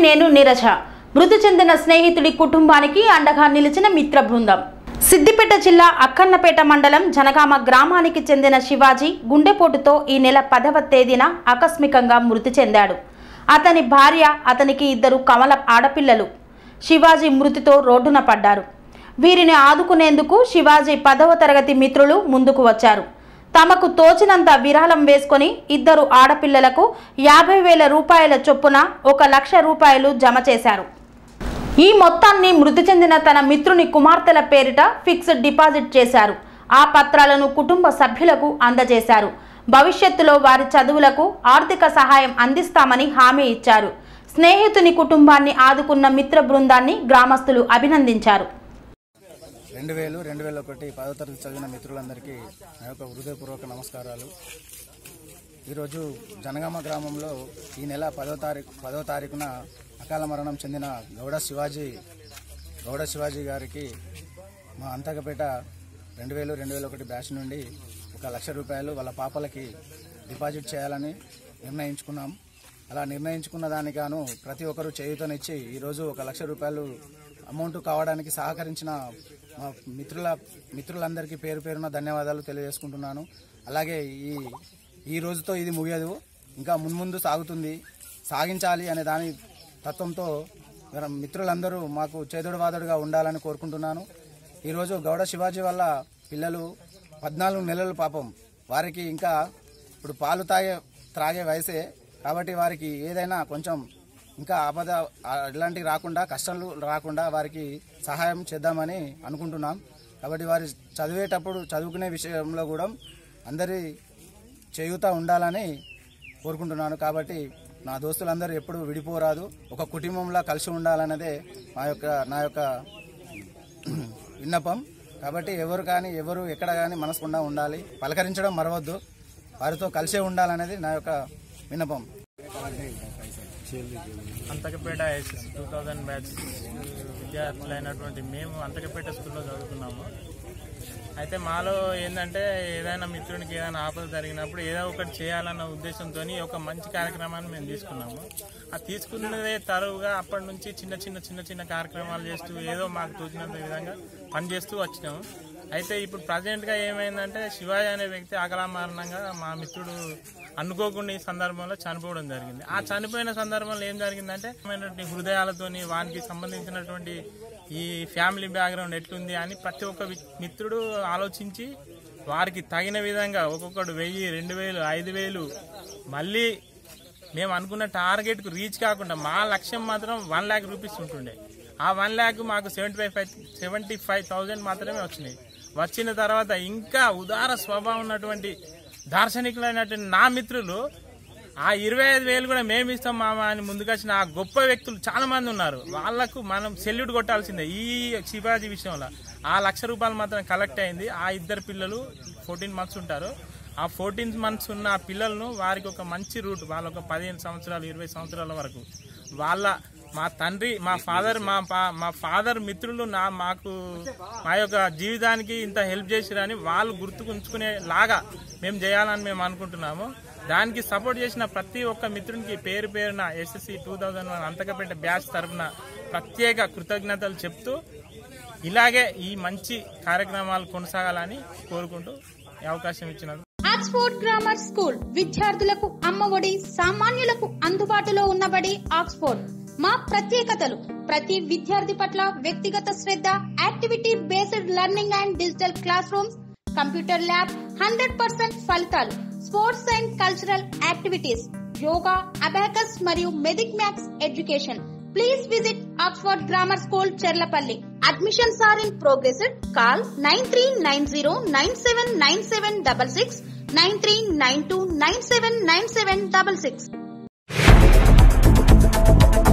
నేను నీరజ మృతి చెందిన స్నేహితుడి కుటుంబానికి అండగా నిలిచిన మిత్ర బృందం సిద్దిపేట జిల్లా అక్కన్నపేట మండలం జనగామ గ్రామానికి చెందిన శివాజీ గుండెపోటుతో ఈ నెల పదవ తేదీన ఆకస్మికంగా మృతి చెందాడు అతని భార్య అతనికి ఇద్దరు కమల ఆడపిల్లలు శివాజీ మృతితో రోడ్డున పడ్డారు వీరిని ఆదుకునేందుకు శివాజీ పదవ తరగతి మిత్రులు ముందుకు వచ్చారు తమకు తోచినంత విరాళం వేసుకొని ఇద్దరు ఆడపిల్లలకు యాభై వేల రూపాయల చొప్పున ఒక లక్ష రూపాయలు జమ చేశారు ఈ మొత్తాన్ని మృతి చెందిన తన మిత్రుని కుమార్తెల పేరిట ఫిక్స్డ్ డిపాజిట్ చేశారు ఆ పత్రాలను కుటుంబ సభ్యులకు అందజేశారు భవిష్యత్తులో వారి చదువులకు ఆర్థిక సహాయం అందిస్తామని హామీ ఇచ్చారు స్నేహితుని కుటుంబాన్ని ఆదుకున్న మిత్ర బృందాన్ని గ్రామస్తులు అభినందించారు రెండు వేలు రెండు వేల ఒకటి పదో తరగతి చదివిన మిత్రులందరికీ నా యొక్క హృదయపూర్వక నమస్కారాలు ఈరోజు జనగామ గ్రామంలో ఈ నెల పదో తారీఖు పదో తారీఖున అకాల మరణం చెందిన గౌడ శివాజీ గౌడ శివాజీ గారికి మా అంతకపేట రెండు వేలు రెండు వేల ఒకటి బ్యాచ్ నుండి ఒక లక్ష రూపాయలు వాళ్ళ పాపలకి డిపాజిట్ చేయాలని నిర్ణయించుకున్నాం అలా నిర్ణయించుకున్న దానిగాను ప్రతి ఒక్కరూ చేయూతనిచ్చి ఈరోజు ఒక లక్ష రూపాయలు అమౌంట్ కావడానికి సహకరించిన మా మిత్రుల మిత్రులందరికీ పేరు పేరున ధన్యవాదాలు తెలియజేసుకుంటున్నాను అలాగే ఈ ఈ రోజుతో ఇది ముగియదు ఇంకా మున్ముందు సాగుతుంది సాగించాలి అనే దాని తత్వంతో మన మిత్రులందరూ మాకు చేదుడు వాదుడుగా ఉండాలని కోరుకుంటున్నాను ఈరోజు గౌడ శివాజీ వల్ల పిల్లలు పద్నాలుగు నెలలు పాపం వారికి ఇంకా ఇప్పుడు పాలు తాగే త్రాగే వయసే కాబట్టి వారికి ఏదైనా కొంచెం ఇంకా ఆపద ఆ, ఇలాంటివి రాకుండా కష్టాలు రాకుండా వారికి సహాయం చేద్దామని అనుకుంటున్నాం కాబట్టి వారి చదివేటప్పుడు చదువుకునే విషయంలో కూడా అందరి చేయూత ఉండాలని కోరుకుంటున్నాను కాబట్టి నా దోస్తులందరూ ఎప్పుడు విడిపోరాదు ఒక కుటుంబంలా కలిసి ఉండాలన్నదే మా యొక్క నా యొక్క విన్నపం కాబట్టి ఎవరు కానీ ఎవరు ఎక్కడ కానీ మనసుకుండా ఉండాలి పలకరించడం మరవద్దు వారితో కలిసే ఉండాలనేది నా యొక్క విన్నపం Anthakapeta S S two thousand batch విద్యార్థులైనటువంటి మేము అంతకపేట స్కూల్లో చదువుకున్నాము అయితే మాలో ఏంటంటే ఏదైనా మిత్రునికి ఏదైనా ఆపద జరిగినప్పుడు ఏదో ఒకటి చేయాలన్న ఉద్దేశంతో ఒక మంచి కార్యక్రమాన్ని మేము తీసుకున్నాము ఆ తీసుకున్నదే తరువుగా అప్పటి నుంచి చిన్న చిన్న చిన్న చిన్న కార్యక్రమాలు చేస్తూ ఏదో మాకు తోచినంత విధంగా పనిచేస్తూ వచ్చినాము అయితే ఇప్పుడు ప్రజెంట్గా ఏమైందంటే శివాజీ అనే వ్యక్తి అకలామరణంగా మా మిత్రుడు అనుకోకుండా ఈ సందర్భంలో చనిపోవడం జరిగింది ఆ చనిపోయిన సందర్భంలో ఏం జరిగిందంటే ఏమైనటువంటి హృదయాలతోని వానికి సంబంధించినటువంటి ఈ ఫ్యామిలీ బ్యాక్గ్రౌండ్ ఎట్లుంది అని ప్రతి ఒక్క వి- మిత్రుడు ఆలోచించి వారికి తగిన విధంగా ఒక్కొక్కడు వెయ్యి రెండు వేలు ఐదు వేలు మళ్ళీ మేము అనుకున్న టార్గెట్కు రీచ్ కాకుండా మా లక్ష్యం మాత్రం వన్ ల్యాక్ రూపీస్ ఉంటుండే ఆ వన్ ల్యాక్ మాకు seventy five five seventy five thousand మాత్రమే వచ్చినాయి వచ్చిన తర్వాత ఇంకా ఉదార స్వభావం ఉన్నటువంటి దార్శనికులైనటువంటి నా మిత్రులు ఆ ఇరవై ఐదు వేలు కూడా మేము ఇస్తాం మామ అని ముందుకొచ్చిన ఆ గొప్ప వ్యక్తులు చాలా మంది ఉన్నారు వాళ్లకు మనం సెల్యూట్ కొట్టాల్సిందే ఈ శివాజీ విషయంలో ఆ లక్ష రూపాయలు మాత్రం కలెక్ట్ అయింది ఆ ఇద్దరు పిల్లలు ఫోర్టీన్ మంత్స్ ఉంటారు ఆ ఫోర్టీన్ మంత్స్ ఉన్న ఆ పిల్లలను వారికి ఒక మంచి రూట్ వాళ్ళ ఒక పదిహేను సంవత్సరాలు ఇరవై సంవత్సరాల వరకు వాళ్ళ మా తండ్రి మా ఫాదర్ మా పా- మా ఫాదర్ మిత్రులు నా మాకు మా యొక్క జీవితానికి ఇంత హెల్ప్ చేసిరని వాళ్ళు గుర్తుకుంచుకునే లాగా మేము చేయాలని మేము అనుకుంటున్నాము దానికి సపోర్ట్ చేసిన ప్రతి ఒక్క మిత్రునికి పేరు పేరున SSC two thousand one Anthakapeta batch తరఫున ప్రత్యేక కృతజ్ఞతలు చెప్తూ ఇలాగే ఈ మంచి కార్యక్రమాలు కొనసాగాలని కోరుకుంటూ ఈ అవకాశం ఇచ్చినందుకు ఆక్స్ఫోర్డ్ గ్రామర్ స్కూల్ విద్యార్థులకు అమ్మఒడి సామాన్యులకు అందుబాటులో ఉన్నబడి ఆక్స్ఫోర్డ్ మా ప్రత్యేకతలు ప్రతి విద్యార్థి పట్ల వ్యక్తిగత శ్రద్ధ activity based learning and digital classrooms computer lab hundred percent ఫలితాలు sports and cultural activities yoga abacus మరియు మెదిక్ maths education please visit Oxford grammar school Cherlapally admissions are in progress call nine three nine zero nine seven nine seven double six nine three nine two nine seven nine seven double six